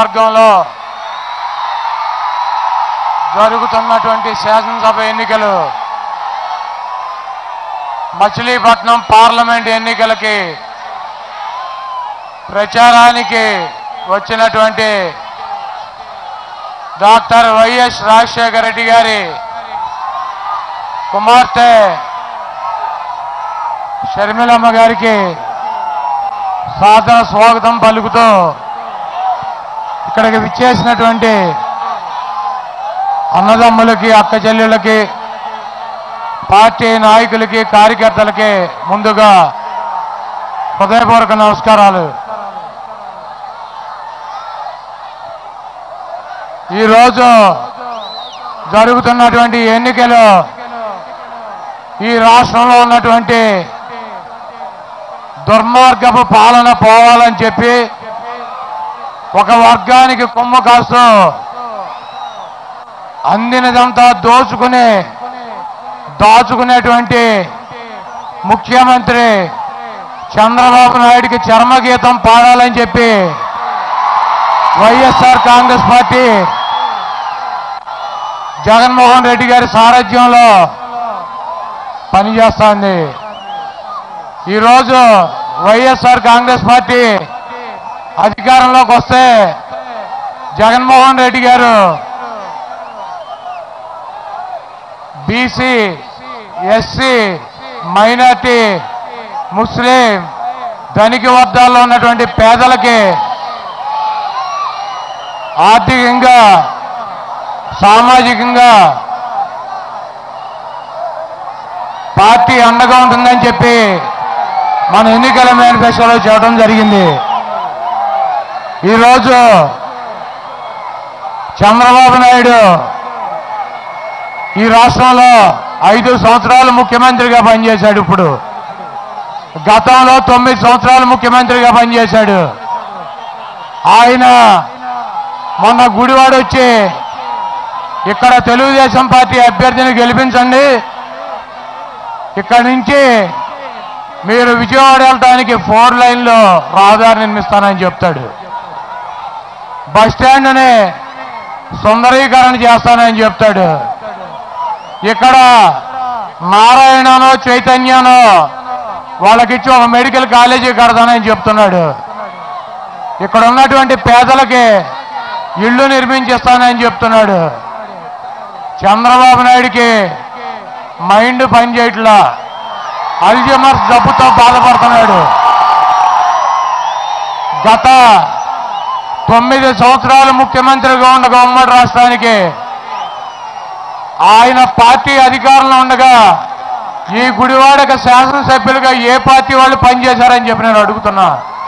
నియోజకవర్గంలో జరుగుతున్నటువంటి శాసనసభ ఎన్నికలు మచిలీపట్నం పార్లమెంట్ ఎన్నికలకి ప్రచారానికి వచ్చినటువంటి డాక్టర్ వైఎస్ రాజశేఖర రెడ్డి గారి కుమార్తె షర్మిలమ్మ గారికి సాదర స్వాగతం పలుకుతూ ఇక్కడికి విచ్చేసినటువంటి అన్నదమ్ములకి అక్క చెల్లెళ్ళకి పార్టీ నాయకులకి కార్యకర్తలకి ముందుగా హృదయపూర్వక నమస్కారాలు ఈరోజు జరుగుతున్నటువంటి ఎన్నికలు ఈ రాష్ట్రంలో ఉన్నటువంటి దుర్మార్గపు పాలన పోవాలని చెప్పి ఒక వర్గానికి కొమ్ము కాస్తూ అందినదంతా దోచుకుని దాచుకునేటువంటి ముఖ్యమంత్రి చంద్రబాబు నాయుడికి చర్మగీతం పాడాలని చెప్పి YSR Congress party Jaganmohan Reddy గారి సారథ్యంలో పనిచేస్తోంది ఈరోజు వైఎస్ఆర్ కాంగ్రెస్ పార్టీ అధికారంలోకి వస్తే జగన్మోహన్ రెడ్డి గారు బీసీ ఎస్సీ మైనార్టీ ముస్లిం ధనిక వర్గాల్లో ఉన్నటువంటి పేదలకి ఆర్థికంగా సామాజికంగా పార్టీ అండగా ఉంటుందని చెప్పి మన ఎన్నికల మేనిఫెస్టోలో చెప్పడం జరిగింది ఈరోజు చంద్రబాబు నాయుడు ఈ రాష్ట్రంలో ఐదు సంవత్సరాలు ముఖ్యమంత్రిగా పనిచేశాడు ఇప్పుడు గతంలో తొమ్మిది సంవత్సరాలు ముఖ్యమంత్రిగా పనిచేశాడు ఆయన మొన్న గుడివాడ వచ్చి ఇక్కడ తెలుగుదేశం పార్టీ అభ్యర్థిని గెలిపించండి ఇక్కడి నుంచి మీరు విజయవాడ వెళ్ళటానికి ఫోర్ లైన్లో రహదారి నిర్మిస్తానని చెప్తాడు బస్ స్టాండ్ని సుందరీకరణ చేస్తానని చెప్తాడు ఇక్కడ నారాయణనో చైతన్యనో వాళ్ళకిచ్చి ఒక మెడికల్ కాలేజీ కడతానని చెప్తున్నాడు ఇక్కడ ఉన్నటువంటి పేదలకి ఇళ్ళు నిర్మించిస్తానని చెప్తున్నాడు చంద్రబాబు నాయుడికి మైండ్ పనిచేయట్లా అల్జమర్స్ జబ్బుతో బాధపడుతున్నాడు గత తొమ్మిది సంవత్సరాలు ముఖ్యమంత్రిగా ఉండగా ఉమ్మడి రాష్ట్రానికి ఆయన పార్టీ అధికారంలో ఉండగా ఈ గుడివాడక శాసనసభ్యులుగా ఏ పార్టీ వాళ్ళు పనిచేశారని చెప్పి నేను అడుగుతున్నా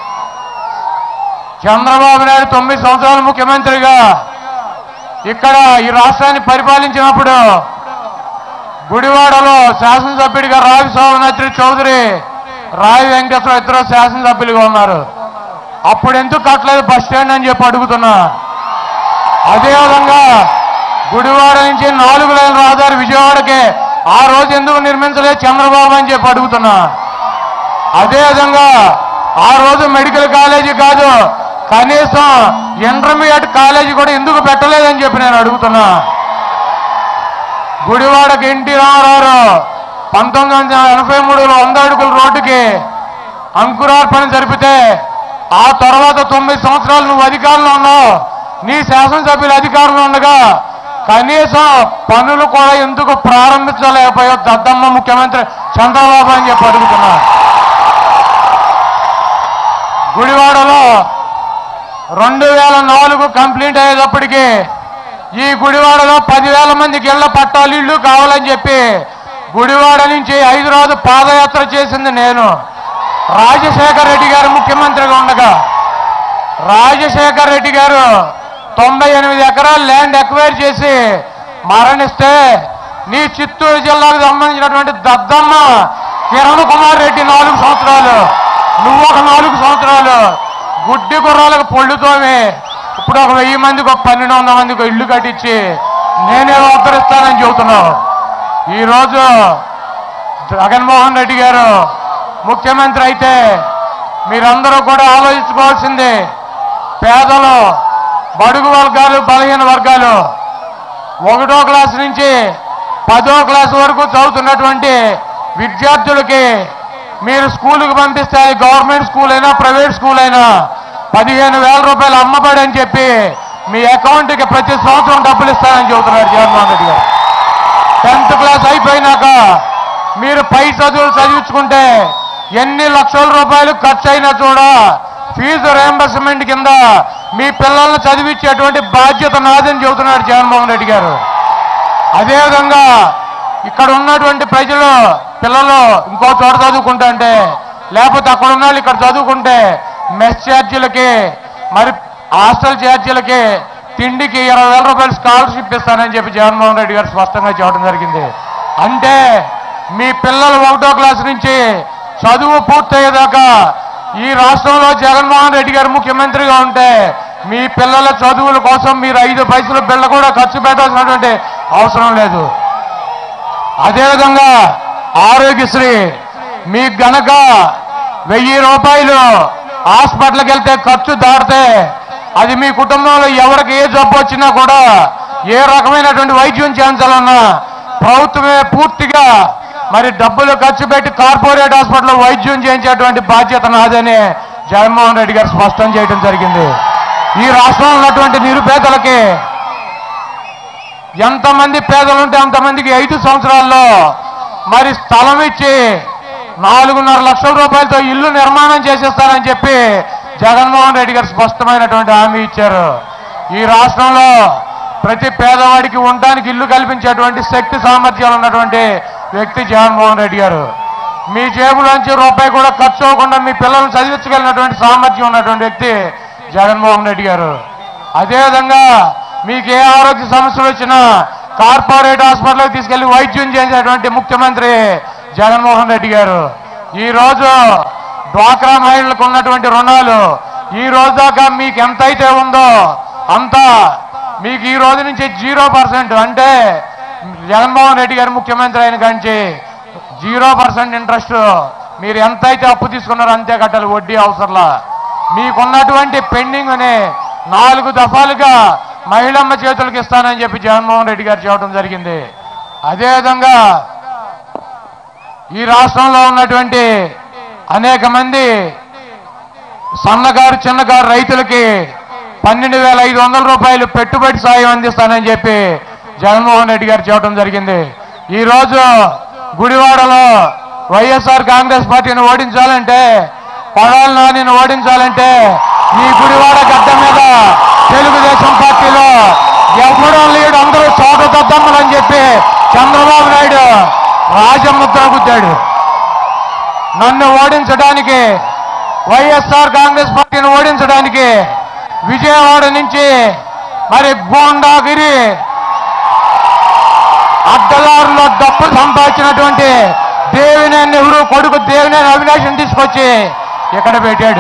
చంద్రబాబు నాయుడు తొమ్మిది సంవత్సరాలు ముఖ్యమంత్రిగా ఇక్కడ ఈ రాష్ట్రాన్ని పరిపాలించినప్పుడు గుడివాడలో శాసనసభ్యుడిగా రావి సోమనాథ్రి చౌదరి రావి వెంకటేశ్వర ఇద్దరు శాసనసభ్యులుగా ఉన్నారు అప్పుడు ఎందుకు కట్టలేదు బస్ స్టాండ్ అని చెప్పి అడుగుతున్నా అదేవిధంగా గుడివాడ నుంచి నాలుగు లైన్ రహదారి విజయవాడకి ఆ రోజు ఎందుకు నిర్మించలేదు చంద్రబాబు అని చెప్పి అడుగుతున్నా అదేవిధంగా ఆ రోజు మెడికల్ కాలేజీ కాదు కనీసం ఇంటర్మీడియట్ కాలేజీ కూడా ఎందుకు పెట్టలేదని చెప్పి నేను అడుగుతున్నా గుడివాడకి ఎన్టీ రామారావు పంతొమ్మిది వందల ఎనభై మూడులో వంద అడుగుల రోడ్డుకి అంకురార్పణ జరిపితే ఆ తర్వాత తొమ్మిది సంవత్సరాలు నువ్వు అధికారంలో ఉన్నావు నీ శాసనసభ్యులు అధికారంలో ఉండగా కనీసం పనులు కూడా ఎందుకు ప్రారంభించలేకపోయావు దద్దమ్మ ముఖ్యమంత్రి చంద్రబాబు అని చెప్పి అడుగుతున్నా గుడివాడలో రెండు వేల నాలుగు కంప్లీట్ అయ్యేటప్పటికి ఈ గుడివాడలో పదివేల మందికి ఇళ్ల పట్టాలు ఇళ్ళు కావాలని చెప్పి గుడివాడ నుంచి హైదరాబాద్ పాదయాత్ర చేసింది నేను రాజశేఖర్ రెడ్డి గారు ముఖ్యమంత్రిగా ఉండగా రాజశేఖర్ రెడ్డి గారు తొంభై ఎనిమిది ఎకరాలు ల్యాండ్ ఎక్వైర్ చేసి మరణిస్తే నీ చిత్తూరు జిల్లాకు సంబంధించినటువంటి దద్దమ్మ కిరణ్ కుమార్ రెడ్డి నాలుగు సంవత్సరాలు నువ్వు ఒక నాలుగు సంవత్సరాలు గుడ్డి గుర్రాలకు పొళ్ళుతోమి ఇప్పుడు ఒక వెయ్యి మందికి ఒక పన్నెండు వందల మందికి ఒక ఇల్లు కట్టించి నేనే ఉద్ధరిస్తానని చెబుతున్నావు ఈరోజు జగన్మోహన్ రెడ్డి గారు ముఖ్యమంత్రి అయితే మీరందరూ కూడా ఆలోచించుకోవాల్సింది పేదలు బడుగు వర్గాలు బలహీన వర్గాలు ఒకటో క్లాస్ నుంచి పదో క్లాస్ వరకు చదువుతున్నటువంటి విద్యార్థులకి మీరు స్కూలుకి పంపిస్తే అది గవర్నమెంట్ స్కూల్ అయినా ప్రైవేట్ స్కూల్ అయినా పదిహేను వేల రూపాయలు అమ్మబడి అని చెప్పి మీ అకౌంట్కి ప్రతి సంవత్సరం డబ్బులు ఇస్తానని చెబుతున్నాడు జగన్మోహన్ రెడ్డి గారు టెన్త్ క్లాస్ అయిపోయినాక మీరు పై చదువులు చదివించుకుంటే ఎన్ని లక్షల రూపాయలు ఖర్చు అయినా చూడ ఫీజు రియంబర్స్మెంట్ కింద మీ పిల్లల్ని చదివించేటువంటి బాధ్యత నాదని చెబుతున్నాడు జగన్మోహన్ రెడ్డి గారు అదేవిధంగా ఇక్కడ ఉన్నటువంటి ప్రజలు పిల్లలు ఇంకో చోట చదువుకుంటా అంటే లేకపోతే అక్కడ ఉన్న వాళ్ళు ఇక్కడ చదువుకుంటే మెస్ ఛార్జీలకి మరి హాస్టల్ ఛార్జీలకి తిండికి ఇరవై వేల రూపాయలు స్కాలర్షిప్ ఇస్తానని చెప్పి జగన్మోహన్ రెడ్డి గారు స్పష్టంగా చెప్పడం జరిగింది అంటే మీ పిల్లలు ఒకటో క్లాస్ నుంచి చదువు పూర్తయ్యేదాకా ఈ రాష్ట్రంలో జగన్మోహన్ రెడ్డి గారు ముఖ్యమంత్రిగా ఉంటే మీ పిల్లల చదువుల కోసం మీరు ఐదు పైసలు బిళ్ళ కూడా ఖర్చు పెట్టాల్సినటువంటి అవసరం లేదు అదేవిధంగా ఆరోగ్యశ్రీ మీకు గనక వెయ్యి రూపాయలు హాస్పిటల్కి వెళ్తే ఖర్చు దాటితే అది మీ కుటుంబంలో ఎవరికి ఏ జబ్బు వచ్చినా కూడా ఏ రకమైనటువంటి వైద్యం చేయించాలన్నా ప్రభుత్వమే పూర్తిగా మరి డబ్బులు ఖర్చు పెట్టి కార్పొరేట్ హాస్పిటల్లో వైద్యం చేయించేటువంటి బాధ్యత నాదని జగన్మోహన్ రెడ్డి గారు స్పష్టం చేయడం జరిగింది ఈ రాష్ట్రంలో ఉన్నటువంటి నిరుపేదలకి ఎంతమంది పేదలుంటే అంతమందికి ఐదు సంవత్సరాల్లో మరి స్థలం ఇచ్చి నాలుగున్నర లక్షల రూపాయలతో ఇల్లు నిర్మాణం చేసేస్తారని చెప్పి జగన్మోహన్ రెడ్డి గారు స్పష్టమైనటువంటి హామీ ఇచ్చారు ఈ రాష్ట్రంలో ప్రతి పేదవాడికి ఉండడానికి ఇల్లు కల్పించేటువంటి శక్తి సామర్థ్యాలు ఉన్నటువంటి వ్యక్తి జగన్మోహన్ రెడ్డి గారు మీ జేబులోంచి రూపాయి కూడా ఖర్చు అవ్వకుండా మీ పిల్లల్ని చదివించగలిగినటువంటి సామర్థ్యం ఉన్నటువంటి వ్యక్తి జగన్మోహన్ రెడ్డి గారు అదేవిధంగా మీకు ఏ ఆరోగ్య సమస్యలు వచ్చినా కార్పొరేట్ హాస్పిటల్కి తీసుకెళ్లి వైద్యం చేసేటువంటి ముఖ్యమంత్రి జగన్మోహన్ రెడ్డి గారు ఈ రోజు డ్వాక్రా మహిళలకు ఉన్నటువంటి రుణాలు ఈ రోజు దాకా మీకు ఎంత అయితే ఉందో అంత మీకు ఈ రోజు నుంచి జీరో పర్సెంట్ అంటే జగన్మోహన్ రెడ్డి గారు ముఖ్యమంత్రి అయిన కంచి జీరో పర్సెంట్ ఇంట్రెస్ట్ మీరు ఎంత అయితే అప్పు తీసుకున్నారో అంతే కట్టాలి వడ్డీ అవసరంలా మీకున్నటువంటి పెండింగ్ని నాలుగు దఫాలుగా మహిళమ్మ చేతులకు ఇస్తానని చెప్పి జగన్మోహన్ రెడ్డి గారు చెప్పడం జరిగింది అదేవిధంగా ఈ రాష్ట్రంలో ఉన్నటువంటి అనేక మంది సన్నగారు చిన్నగారు రైతులకి పన్నెండు వేల ఐదు వందల రూపాయలు పెట్టుబడి సాయం అందిస్తానని చెప్పి జగన్మోహన్ రెడ్డి గారు చెప్పడం జరిగింది ఈ రోజు గుడివాడలో వైఎస్ఆర్ కాంగ్రెస్ పార్టీని ఓడించాలంటే కొడాలి నానిని ఓడించాలంటే ఈ గుడివాడ గడ్డ మీద తెలుగుదేశం పార్టీలో ఎవడో లేడు అందరూ చోట దద్దమ్మలని చెప్పి చంద్రబాబు నాయుడు రాజముద్ర గుద్దాడు నన్ను ఓడించడానికి వైఎస్ఆర్ కాంగ్రెస్ పార్టీని ఓడించడానికి విజయవాడ నుంచి మరి గోండాగిరి అడ్డదారులో డబ్బు సంపాదించినటువంటి దేవినేని నెహ్రూ కొడుకు దేవినేని అవినాశం తీసుకొచ్చి ఇక్కడ పెట్టాడు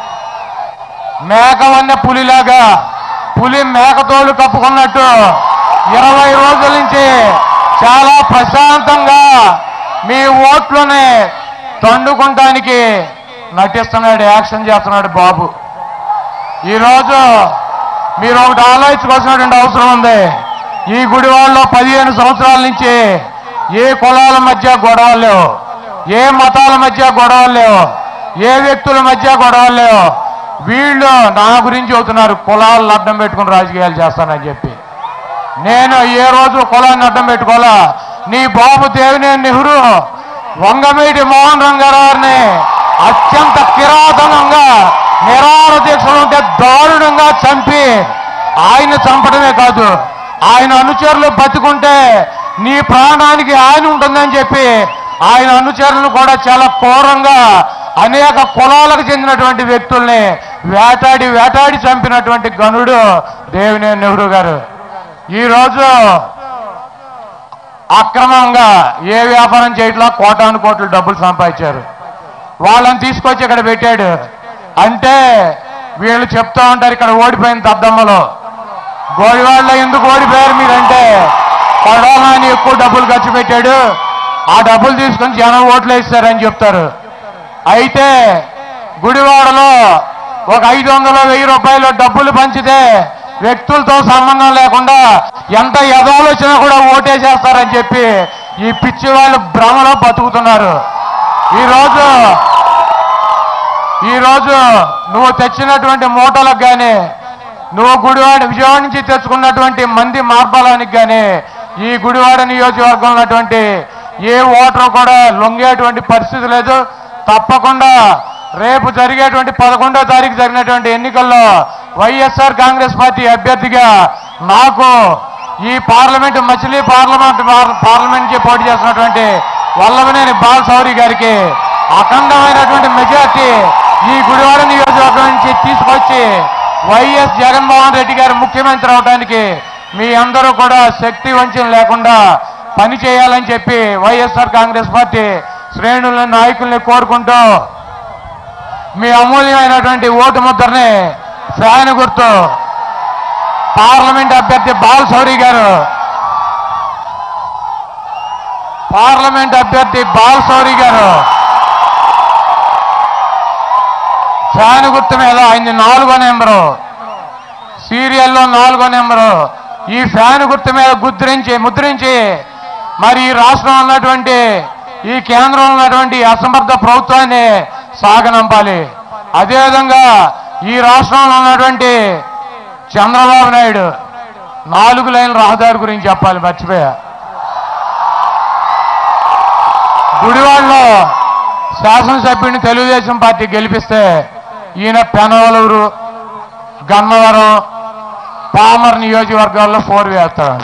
మేక వన్న పులిలాగా పులి మేకతోలు కప్పుకున్నట్టు ఇరవై రోజుల నుంచి చాలా ప్రశాంతంగా మీ ఓట్లని తండుకుంటానికి నటిస్తున్నాడు యాక్షన్ చేస్తున్నాడు బాబు ఈరోజు మీరు ఒకటి ఆలోచించుకోవాల్సినటువంటి అవసరం ఉంది ఈ గుడివాడలో పదిహేను సంవత్సరాల నుంచి ఏ కులాల మధ్య గొడవలు లేవు ఏ మతాల మధ్య గొడవలు లేవు ఏ వ్యక్తుల మధ్య గొడవలు లేవు వీళ్ళు నా గురించి అవుతున్నారు కులాలను అడ్డం పెట్టుకుని రాజకీయాలు చేస్తానని చెప్పి నేను ఏ రోజు కులాన్ని అడ్డం పెట్టుకోవాలా నీ బాబు దేవినేని నెహ్రూ వంగమేటి మోహన్ రంగారావుని అత్యంత కిరాతనంగా నిరాహార దీక్షలు ఉంటే దారుణంగా చంపి ఆయన చంపడమే కాదు ఆయన అనుచరులు బతుకుంటే నీ ప్రాణానికి ఆయన ఉంటుందని చెప్పి ఆయన అనుచరులను కూడా చాలా ఘోరంగా అనేక కులాలకు చెందినటువంటి వ్యక్తుల్ని వేటాడి వేటాడి చంపినటువంటి గనుడు దేవినేని నెహ్రూ గారు ఈరోజు అక్రమంగా ఏ వ్యాపారం చేయట్లా కోటాను కోట్లు డబ్బులు సంపాదించారు వాళ్ళని తీసుకొచ్చి ఇక్కడ పెట్టాడు అంటే వీళ్ళు చెప్తా ఉంటారు ఇక్కడ ఓడిపోయిన తద్దమ్మలో గోడివాడలో ఎందుకు ఓడిపోయారు మీరంటే కొడాలని ఎక్కువ డబ్బులు ఖర్చు పెట్టాడు ఆ డబ్బులు తీసుకొని జనం ఓట్లు వేస్తారని చెప్తారు అయితే గుడివాడలో ఒక ఐదు వందల వెయ్యి రూపాయలు డబ్బులు పంచితే వ్యక్తులతో సంబంధం లేకుండా ఎంత ఎదవలు వచ్చినా కూడా ఓటేసేస్తారని చెప్పి ఈ పిచ్చి వాళ్ళు భ్రమలో బతుకుతున్నారు ఈరోజు ఈరోజు నువ్వు తెచ్చినటువంటి మూటలకు కానీ నువ్వు గుడివాడ విజయవాడ నుంచి తెచ్చుకున్నటువంటి మంది మార్బలానికి కానీ ఈ గుడివాడ నియోజకవర్గంలో ఉన్నటువంటి ఏ ఓటరు కూడా లొంగేటువంటి పరిస్థితి లేదు తప్పకుండా రేపు జరిగేటువంటి పదకొండో తారీఖు జరిగినటువంటి ఎన్నికల్లో వైఎస్ఆర్ కాంగ్రెస్ పార్టీ అభ్యర్థిగా నాకు ఈ పార్లమెంట్ మచిలీ పార్లమెంట్ పార్లమెంట్ కి పోటీ చేస్తున్నటువంటి వల్లభనేని బాలసౌరి గారికి అఖండమైనటువంటి మెజార్టీ ఈ గుడివాడ నియోజకవర్గం నుంచి తీసుకొచ్చి వైఎస్ జగన్మోహన్ రెడ్డి గారు ముఖ్యమంత్రి అవడానికి మీ అందరూ కూడా శక్తి వంచన లేకుండా పని చేయాలని చెప్పి వైఎస్ఆర్ కాంగ్రెస్ పార్టీ శ్రేణుల నాయకుల్ని కోరుకుంటూ మీ అమూల్యమైనటువంటి ఓటు ముద్రని ఫ్యాన్ గుర్తు పార్లమెంట్ అభ్యర్థి బాలశౌరి గారు పార్లమెంట్ అభ్యర్థి బాలశౌరి గారు ఫ్యాన్ గుర్తు మీద ఆయన నాలుగో నెంబరు సీరియల్లో నాలుగో నెంబరు ఈ ఫ్యాన్ గుర్తు మీద ముద్రించి ముద్రించి మరి ఈ రాష్ట్రంలో ఉన్నటువంటి ఈ కేంద్రంలో ఉన్నటువంటి ఈ అసమర్థ ప్రభుత్వాన్ని సాగనంపాలి అదేవిధంగా ఈ రాష్ట్రంలో ఉన్నటువంటి చంద్రబాబు నాయుడు నాలుగు లైన్ల రహదారి గురించి చెప్పాలి మర్చిపోయా గుడివాడలో శాసనసభ్యుడిని తెలుగుదేశం పార్టీ గెలిపిస్తే ఈయన పెనవలూరు గన్నవరం పామర్ నియోజకవర్గాల్లో ఫోర్ వేస్తాడంట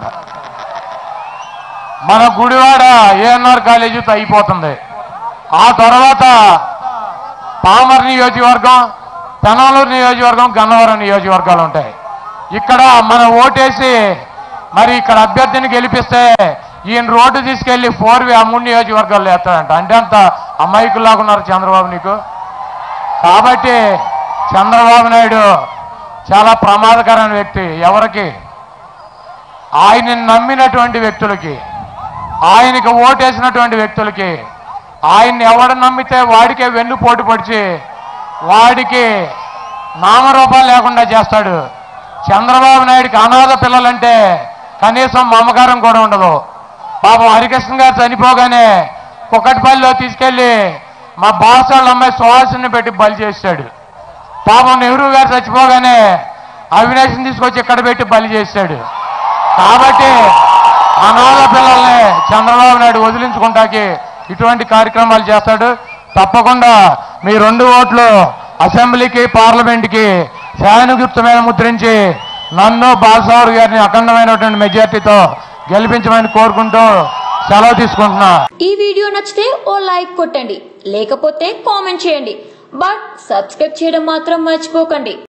మన గుడివాడ ఏఎన్ఆర్ కాలేజీతో అయిపోతుంది ఆ తర్వాత పామర్ నియోజకవర్గం పెనవలూరు నియోజకవర్గం గన్నవరం నియోజకవర్గాలు ఉంటాయి ఇక్కడ మనం ఓటేసి మరి ఇక్కడ అభ్యర్థిని గెలిపిస్తే ఈయన రోడ్డు తీసుకెళ్లి ఫోర్ వే ఆ మూడు నియోజకవర్గాల్లో వేస్తాడంట అంటే అంత అమాయకుల్లాగా ఉన్నారు చంద్రబాబు నీకు కాబట్టి చంద్రబాబు నాయుడు చాలా ప్రమాదకరమైన వ్యక్తి ఎవరికి ఆయన్ని నమ్మినటువంటి వ్యక్తులకి ఆయనకి ఓటేసినటువంటి వ్యక్తులకి ఆయన్ని ఎవడు నమ్మితే వాడికే వెన్ను పోటు పొడిచి వాడికి నామరూపాలు లేకుండా చేస్తాడు చంద్రబాబు నాయుడికి అనాథ పిల్లలంటే కనీసం మమకారం కూడా ఉండదు పాపం హరికృష్ణ గారు చనిపోగానే కుక్కటిపల్లిలో తీసుకెళ్లి మా బాస్ వాళ్ళ అమ్మాయి సుహాసిని పెట్టి బలి చేశాడు పాపం నెహ్రూ గారు చచ్చిపోగానే అవినాష్ని తీసుకొచ్చి ఇక్కడ పెట్టి బలి చేశాడు కాబట్టి అనాథ పిల్లల్ని చంద్రబాబు నాయుడు వదిలించుకుంటాకి ఇటువంటి కార్యక్రమాలు చేస్తాడు తప్పకుండా మీ రెండు ఓట్లు అసెంబ్లీకి పార్లమెంట్కి ఫ్యాన్ గుర్తు మీద ముద్రించి నన్ను బాలసావర్ గారిని అఖండమైనటువంటి మెజార్టీతో గెలిపించమని కోరుకుంటూ సెలవు తీసుకుంటున్నా ఈ వీడియో నచ్చితే ఓ లైక్ కొట్టండి లేకపోతే కామెంట్ చేయండి బట్ సబ్స్క్రైబ్ చేయడం మాత్రం మర్చిపోకండి